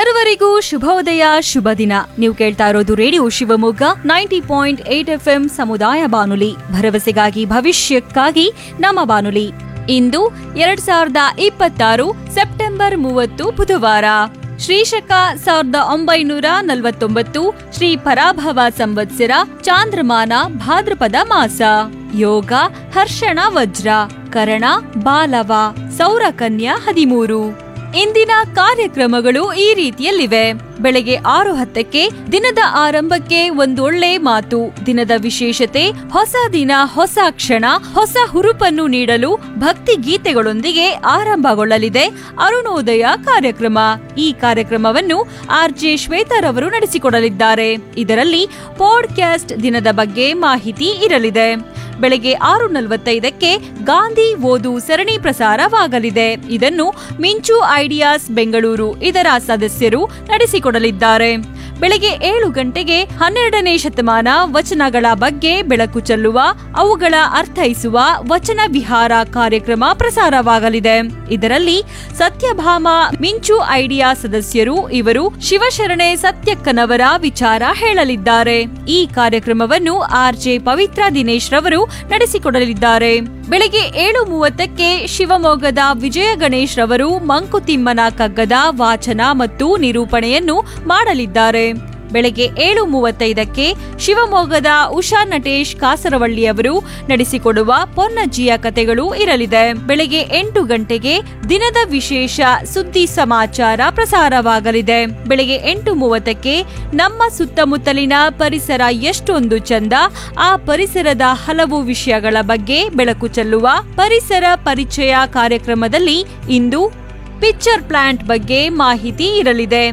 ಸರ್ವರಿಗೂ ಶುಭೋದಯ ಶುಭ ದಿನ ನೀವು ಕೇಳ್ತಾ ಇರೋದು radio Shivamogga ninety point eight F M ಸಮುದಾಯ ಬಾನುಲಿ ಭರವಸೆಗಾಗಿ ಭವಿಷ್ಯಕ್ಕಾಗಿ ನಮ್ಮ ಬಾನುಲಿ ಇಂದು ಎರಡ್ ಸಾವಿರದ ಇಪ್ಪತ್ತಾರು ಸೆಪ್ಟೆಂಬರ್ ಮೂವತ್ತು ಬುಧವಾರ ಶ್ರೀಶಕ ಸಾವಿರದ ಒಂಬೈನೂರ ನಲವತ್ತೊಂಬತ್ತು ಶ್ರೀ ಪರಾಭವ ಸಂವತ್ಸರ ಚಾಂದ್ರಮಾನ ಭಾದ್ರಪದ ಮಾಸ ಯೋಗ ಹರ್ಷಣ ವಜ್ರ ಕರಣ ಬಾಲವ ಸೌರಕನ್ಯಾ ಹದಿಮೂರು ಇಂದಿನ ಕಾರ್ಯಕ್ರಮಗಳು ಈ ರೀತಿಯಲ್ಲಿವೆ ಬೆಳಗ್ಗೆ ಆರು ಹತ್ತಕ್ಕೆ ದಿನದ ಆರಂಭಕ್ಕೆ ಒಂದೊಳ್ಳೆ ಮಾತು ದಿನದ ವಿಶೇಷತೆ ಹೊಸ ದಿನ ಹೊಸ ಕ್ಷಣ ಹೊಸ ಹುರುಪನ್ನು ನೀಡಲು ಭಕ್ತಿ ಗೀತೆಗಳೊಂದಿಗೆ ಆರಂಭಗೊಳ್ಳಲಿದೆ ಅರುಣೋದಯ ಕಾರ್ಯಕ್ರಮ ಈ ಕಾರ್ಯಕ್ರಮವನ್ನು ಆರ್ ಜೆ ಶ್ವೇತರವರು ನಡೆಸಿಕೊಡಲಿದ್ದಾರೆ ಇದರಲ್ಲಿ ಪಾಡ್ಕ್ಯಾಸ್ಟ್ ದಿನದ ಬಗ್ಗೆ ಮಾಹಿತಿ ಇರಲಿದೆ ಬೆಳಗ್ಗೆ ಆರು ನಲವತ್ತೈದಕ್ಕೆ ಗಾಂಧಿ ಓದು ಸರಣಿ ಪ್ರಸಾರವಾಗಲಿದೆ ಇದನ್ನು ಮಿಂಚು ಐಡಿಯಾಸ್ ಬೆಂಗಳೂರು ಇದರ ಸದಸ್ಯರು ನಡೆಸಿಕೊಡಲಿದ್ದಾರೆ ಬೆಳಗ್ಗೆ ಏಳು ಗಂಟೆಗೆ ಹನ್ನೆರಡನೇ ಶತಮಾನ ವಚನಗಳ ಬಗ್ಗೆ ಬೆಳಕು ಚೆಲ್ಲುವ ಅವುಗಳ ಅರ್ಥೈಸುವ ವಚನ ವಿಹಾರ ಕಾರ್ಯಕ್ರಮ ಪ್ರಸಾರವಾಗಲಿದೆ ಇದರಲ್ಲಿ ಸತ್ಯಭಾಮ ಮಿಂಚು ಐಡಿಯಾ ಸದಸ್ಯರು ಇವರು ಶಿವಶರಣೆ ಸತ್ಯಕ್ಕನವರ ವಿಚಾರ ಹೇಳಲಿದ್ದಾರೆ ಈ ಕಾರ್ಯಕ್ರಮವನ್ನು ಆರ್ಜೆ ಪವಿತ್ರ ದಿನೇಶ್ ರವರು ನಡೆಸಿಕೊಡಲಿದ್ದಾರೆ ಬೆಳಗ್ಗೆ ಏಳು ಮೂವತ್ತಕ್ಕೆ ಶಿವಮೊಗ್ಗದ ವಿಜಯ ಗಣೇಶ್ ರವರು ಮಂಕುತಿಮ್ಮನ ಕಗ್ಗದ ವಾಚನ ಮತ್ತು ನಿರೂಪಣೆಯನ್ನು ಮಾಡಲಿದ್ದಾರೆ ಬೆಳಗ್ಗೆ ಏಳು ಮೂವತ್ತೈದಕ್ಕೆ ಶಿವಮೊಗ್ಗದ ಉಷಾ ನಟೇಶ್ ಕಾಸರವಳ್ಳಿಯವರು ನಡೆಸಿಕೊಡುವ ಪೊನ್ನಜ್ಜಿಯ ಕತೆಗಳು ಇರಲಿದೆ ಬೆಳಗ್ಗೆ ಎಂಟು ಗಂಟೆಗೆ ದಿನದ ವಿಶೇಷ ಸುದ್ದಿ ಸಮಾಚಾರ ಪ್ರಸಾರವಾಗಲಿದೆ ಬೆಳಗ್ಗೆ ಎಂಟು ಮೂವತ್ತಕ್ಕೆ ನಮ್ಮ ಸುತ್ತಮುತ್ತಲಿನ ಪರಿಸರ ಎಷ್ಟೊಂದು ಚಂದ ಆ ಪರಿಸರದ ಹಲವು ವಿಷಯಗಳ ಬಗ್ಗೆ ಬೆಳಕು ಚೆಲ್ಲುವ ಪರಿಸರ ಪರಿಚಯ ಕಾರ್ಯಕ್ರಮದಲ್ಲಿ ಇಂದು ಪಿಕ್ಚರ್ ಪ್ಲಾಂಟ್ ಬಗ್ಗೆ ಮಾಹಿತಿ ಇರಲಿದೆ